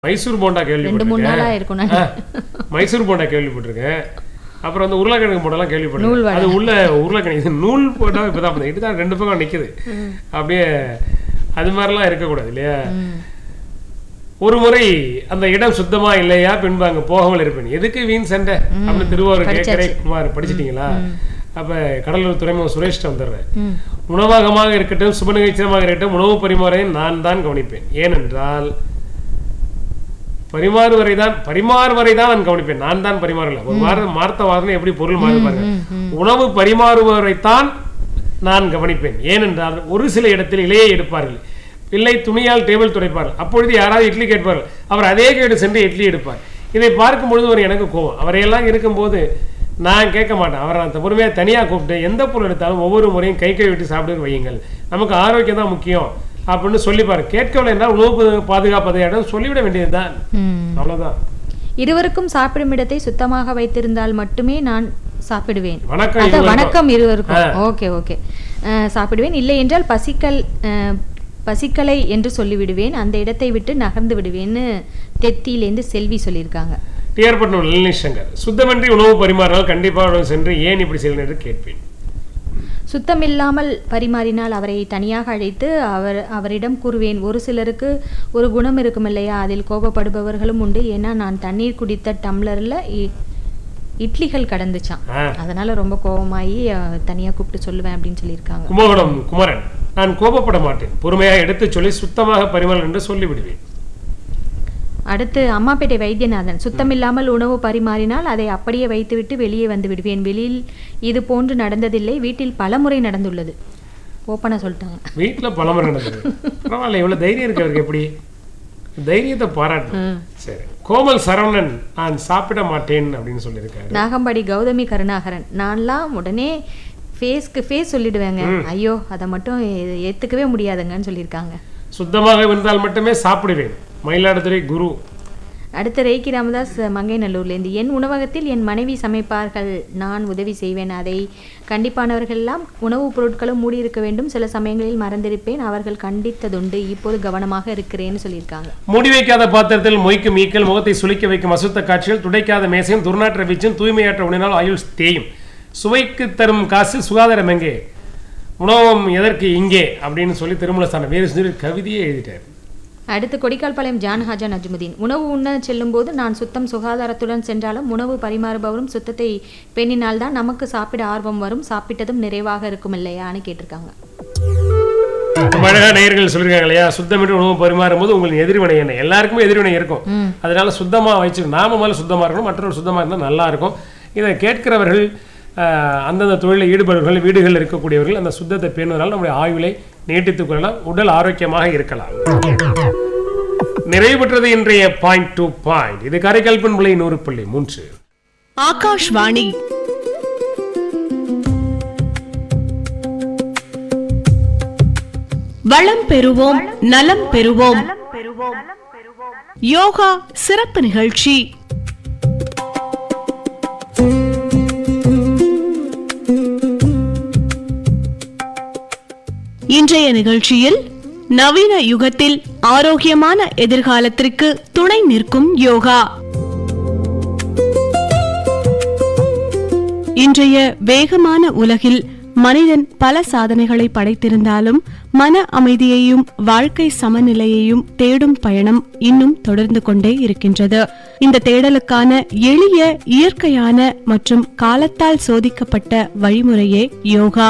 மைசூர் போண்டா ரெண்டு மூணு நாளா கேள்விப்பட்டிருக்கேன் இருக்கும் நான் ஆ, மைசூர் போண்டா கேள்விப்பட்டிருக்கேன் அப்புறம் அந்த உருளைக்கிழங்கு போண்டாலாம் நூல் கேள்விப்பட்டிருக்கேன் வடை. அது உள்ள உருளைக்கிழங்கு இது நூல் போட்டா இப்பதான் பார்த்தேன் இதுதான் ரெண்டு பக்கம் நிக்குது அப்படியே அது மாதிரிலாம் இருக்கக்கூடாது இல்லையா ம். ஒரு முறை அந்த இடம் சுத்தமா இல்லையா பின்பு அங்க போகாமல் இருப்பேன் எதுக்கு வீண் சண்டை அப்படின்னு திருவாரூர் படிச்சாச்சு. கேட்கறே குமார் படிச்சிட்டீங்களா அப்ப கடலூர் துறைமுகம் சுரேஷ்ட வந்துடுறேன் ம். உணவகமாக இருக்கட்டும் சுப நிகழ்ச்சியமாக இருக்கட்டும் உணவு பரிமாறையை நான் தான் கவனிப்பேன் ஏனென்றால் பரிமாறுவரை தான் பரிமாறுவரை தான் நான் கவனிப்பேன் நான் தான் பரிமாறல ஒரு வாரம் மார்த்த வாதனை எப்படி பொருள் மாறி பாருங்க உணவு பரிமாறுபவரை தான் நான் கவனிப்பேன் ஏனென்றால் ஒரு சில இடத்தில் இலையை எடுப்பார்கள் இல்லை துணியால் டேபிள் துடைப்பார்கள் அப்பொழுது யாராவது இட்லி கேட்பார்கள் அவர் அதே கேட்டு சென்று இட்லி எடுப்பார் இதை பார்க்கும் பொழுது ஒரு எனக்கு கோவம் அவரையெல்லாம் இருக்கும்போது நான் கேட்க மாட்டேன் அவரை நான் பொறுமையாக தனியாக கூப்பிட்டு எந்த பொருள் எடுத்தாலும் ஒவ்வொரு முறையும் கை கை விட்டு சாப்பிட்டு வையுங்கள் நமக்கு ஆரோக்கியம் தான் முக்கியம் அப்படின்னு சொல்லிப்பாரு கேட்கவில்லை என்றால் உணவு பாதுகாப்பதை இடம் சொல்லிவிட வேண்டியதுதான் ம். அவ்வளவுதான் இருவருக்கும் சாப்பிடும் இடத்தை சுத்தமாக வைத்திருந்தால் மட்டுமே நான் சாப்பிடுவேன் வணக்கம் அதான் இருவருக்கும். வணக்கம் இருவருக்கும் ஓகே ஓகே அஹ், சாப்பிடுவேன் இல்லை என்றால் பசிக்கல் அஹ், பசிக்கலை என்று சொல்லிவிடுவேன் அந்த இடத்தை விட்டு நகர்ந்து விடுவேன்னு தெத்தியிலேருந்து செல்வி சொல்லியிருக்காங்க டிஆர்பட்னம் நளினி சங்கர் சுத்தமின்றி உணவு பரிமாறினால் கண்டிப்பாக அவரிடம் சென்று ஏன் இப்படி செய்யணும் என்று கேட்பேன் சுத்தமில்லாமல் பரிமாறினால் அவரை தனியாக அழைத்து அவர் அவரிடம் கூறுவேன் ஒரு சிலருக்கு ஒரு குணம் இருக்கும் இல்லையா அதில் கோபப்படுபவர்களும் உண்டு ஏன்னா நான் தண்ணீர் குடித்த டம்ளர்ல இ- இட்லிகள் கடந்துச்சான் ஆ. அதனால ரொம்ப கோபமாயி அஹ், தனியா கூப்பிட்டு சொல்லுவேன் அப்படின்னு சொல்லியிருக்காங்க கும்பகோணம் குமரன் நான் கோபப்பட மாட்டேன் பொறுமையாக எடுத்துச் சொல்லி சுத்தமாக பரிமாறல் என்று சொல்லிவிடுவேன் அடுத்து அம்மாப்பேட்டை வைத்தியநாதன் சுத்தமில்லாமல் உணவு பரிமாறினால் அதை அப்படியே வைத்துவிட்டு வெளியே வந்து விடுவேன் வெளியில் இது போன்று நடந்ததில்லை வீட்டில் பலமுறை நடந்துள்ளது ஓப்பனா சொல்லிட்டாங்க வீட்டுல பலமுறை நடந்தது பரவாயில்ல இவ்வளவு தைரியம் இருக்கு அவருக்கு எப்படி தைரியத்தை பாராட்டணும் சரி கோமல் சரவணன் நான் சாப்பிட மாட்டேன் அப்படின்னு சொல்லியிருக்காரு நாகம்பாடி கௌதமி கருணாகரன் நான்லாம் உடனே ஃபேஸ்க்கு ஃபேஸ் சொல்லிடுவேங்க ஐயோ அதை மட்டும் ஏ- ஏத்துக்கவே முடியாதுங்கன்னு சொல்லியிருக்காங்க சுத்தமாக இருந்தால் மட்டுமே சாப்பிடுவேன் மயிலாடுதுறை குரு அடுத்து ரேக்கி ராமதாஸ் மங்கைநல்லூர்லேருந்து என் உணவகத்தில் என் மனைவி சமைப்பார்கள் நான் உதவி செய்வேன் அதை கண்டிப்பானவர்கள் எல்லாம் உணவுப் பொருட்களும் மூடி இருக்க வேண்டும் சில சமயங்களில் மறந்திருப்பேன் அவர்கள் கண்டித்ததுண்டு இப்போது கவனமாக இருக்கிறேன்னு சொல்லியிருக்காங்க மூடி வைக்காத பாத்திரத்தில் மொய்க்கும் ஈக்கள் முகத்தை சுளிக்க வைக்கும் அசுத்த காட்சிகள் துடைக்காத மேசையும் துர்நாற்ற வீச்சும் தூய்மையற்ற உணவினால் ஆயுள் தேயும் சுவைக்கு தரும் காசு சுகாதாரம் எங்கே உணவகம் எதற்கு இங்கே அப்படின்னு சொல்லி திருமலஸ்தானம் வேறு சொல்லி கவிதையே எழுதிட்டார் அடுத்து கொடிக்கால்பாளையம் ஜான் ஹாஜா நஜ்முதீன் உணவு உண்ண செல்லும்போது நான் சுத்தம் சுகாதாரத்துடன் சென்றாலும் உணவு பரிமாறுபவரும் சுத்தத்தை பெண்ணினால்தான் நமக்கு சாப்பிட ஆர்வம் வரும் சாப்பிட்டதும் நிறைவாக இருக்கும் இல்லையான்னு கேட்டிருக்காங்க ரொம்ப அழகா நேயர்கள் சொல்லியிருக்காங்க இல்லையா சுத்தமின்றி உணவு பரிமாறும் போது உங்களுக்கு எதிர்வினை என்ன எல்லாருக்குமே எதிர்வினை இருக்கும் அதனால சுத்தமா வச்சு நாம முதல்ல சுத்தமா இருக்கணும் மற்றவர்கள் சுத்தமா இருந்தால் நல்லா இருக்கும் இதை கேட்கிறவர்கள் ஆஹ், அந்தந்த தொழிலில் ஈடுபடுவர்கள் வீடுகளில் இருக்கக்கூடியவர்கள் அந்த சுத்தத்தை பேணுவதால் நம்முடைய ஆயுளை நீட்டித்துக் கொள்ளலாம் உடல் ஆரோக்கியமாக இருக்கலாம் நிறைவு பெற்றது இன்றைய பாயிண்ட் டூ பாயிண்ட் இது காரைக்கால் பண்புலை நூறு புள்ளி மூன்று ஆகாஷ்வாணி வளம் பெறுவோம் நலம் பெறுவோம் யோகா சிறப்பு நிகழ்ச்சி இன்றைய நிகழ்ச்சியில் நவீன யுகத்தில் ஆரோக்கியமான எதிர்காலத்திற்கு துணை நிற்கும் யோகா இன்றைய வேகமான உலகில் மனிதன் பல சாதனைகளை படைத்திருந்தாலும் மன அமைதியையும் வாழ்க்கை சமநிலையையும் தேடும் பயணம் இன்னும் தொடர்ந்து கொண்டே இருக்கின்றது இந்த தேடலுக்கான எளிய இயற்கையான மற்றும் காலத்தால் சோதிக்கப்பட்ட வழிமுறையே யோகா